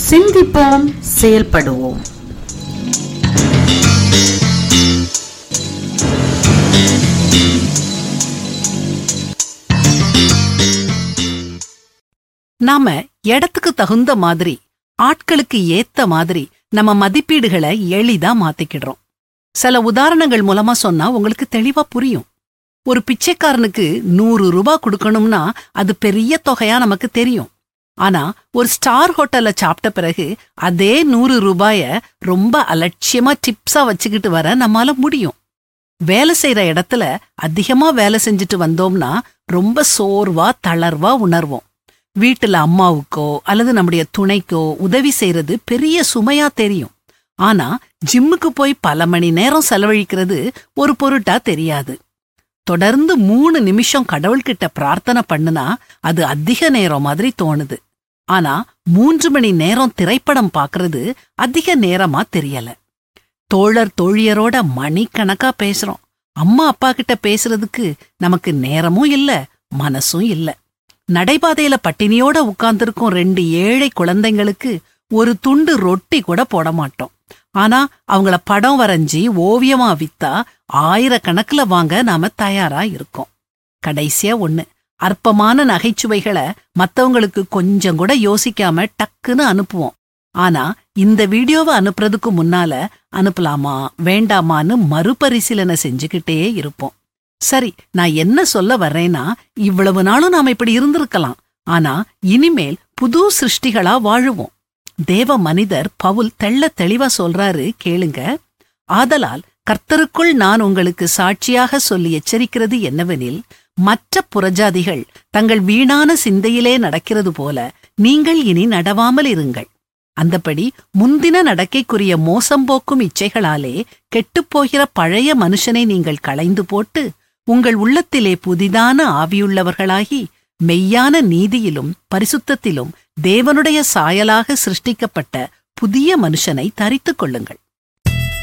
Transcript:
சிந்திப்போம் செயல்படுவோம் நாம இடத்துக்கு தகுந்த மாதிரி ஆட்களுக்கு ஏத்த மாதிரி நம்ம மதிப்பீடுகளை எளிதா மாத்திக்கிடுறோம் சில உதாரணங்கள் மூலமா சொன்னா உங்களுக்கு தெளிவா புரியும் ஒரு பிச்சைக்காரனுக்கு நூறு ரூபாய் கொடுக்கணும்னா அது பெரிய தொகையா நமக்கு தெரியும் ஆனா ஒரு ஸ்டார் ஹோட்டல்ல சாப்பிட்ட பிறகு அதே நூறு ரூபாய ரொம்ப அலட்சியமா டிப்ஸா வச்சுக்கிட்டு வர நம்மால முடியும் வேலை செய்யற இடத்துல அதிகமா வேலை செஞ்சுட்டு வந்தோம்னா ரொம்ப சோர்வா தளர்வா உணர்வோம் வீட்டுல அம்மாவுக்கோ அல்லது நம்முடைய துணைக்கோ உதவி செய்யறது பெரிய சுமையா தெரியும் ஆனா ஜிம்முக்கு போய் பல மணி நேரம் செலவழிக்கிறது ஒரு பொருட்டா தெரியாது தொடர்ந்து மூணு நிமிஷம் கடவுள்கிட்ட பிரார்த்தனை பண்ணுனா அது அதிக நேரம் மாதிரி தோணுது ஆனா மூன்று மணி நேரம் திரைப்படம் பார்க்கறது அதிக நேரமா தெரியல தோழர் தோழியரோட மணிக்கணக்கா பேசுறோம் அம்மா அப்பா கிட்ட பேசுறதுக்கு நமக்கு நேரமும் இல்ல மனசும் இல்ல நடைபாதையில பட்டினியோட உட்கார்ந்திருக்கும் ரெண்டு ஏழை குழந்தைங்களுக்கு ஒரு துண்டு ரொட்டி கூட போட மாட்டோம் ஆனா அவங்கள படம் வரைஞ்சி ஓவியமா வித்தா ஆயிரக்கணக்குல வாங்க நாம தயாரா இருக்கோம் கடைசியா ஒண்ணு அற்பமான நகைச்சுவைகளை மத்தவங்களுக்கு கொஞ்சம் கூட யோசிக்காம டக்குன்னு அனுப்புவோம் ஆனா இந்த வீடியோவை அனுப்புறதுக்கு முன்னால அனுப்பலாமா வேண்டாமான்னு மறுபரிசீலனை செஞ்சுக்கிட்டே இருப்போம் சரி நான் என்ன சொல்ல வர்றேன்னா இவ்வளவு நாளும் நாம இப்படி இருந்திருக்கலாம் ஆனா இனிமேல் புது சிருஷ்டிகளா வாழுவோம் தேவ மனிதர் பவுல் தெள்ள தெளிவா சொல்றாரு கேளுங்க ஆதலால் கர்த்தருக்குள் நான் உங்களுக்கு சாட்சியாக சொல்லி எச்சரிக்கிறது என்னவெனில் மற்ற புறஜாதிகள் தங்கள் வீணான சிந்தையிலே நடக்கிறது போல நீங்கள் இனி நடவாமல் இருங்கள் அந்தபடி முந்தின நடக்கைக்குரிய மோசம் போக்கும் இச்சைகளாலே கெட்டுப்போகிற பழைய மனுஷனை நீங்கள் களைந்து போட்டு உங்கள் உள்ளத்திலே புதிதான ஆவியுள்ளவர்களாகி மெய்யான நீதியிலும் பரிசுத்தத்திலும் தேவனுடைய சாயலாக சிருஷ்டிக்கப்பட்ட புதிய மனுஷனை தரித்துக் கொள்ளுங்கள்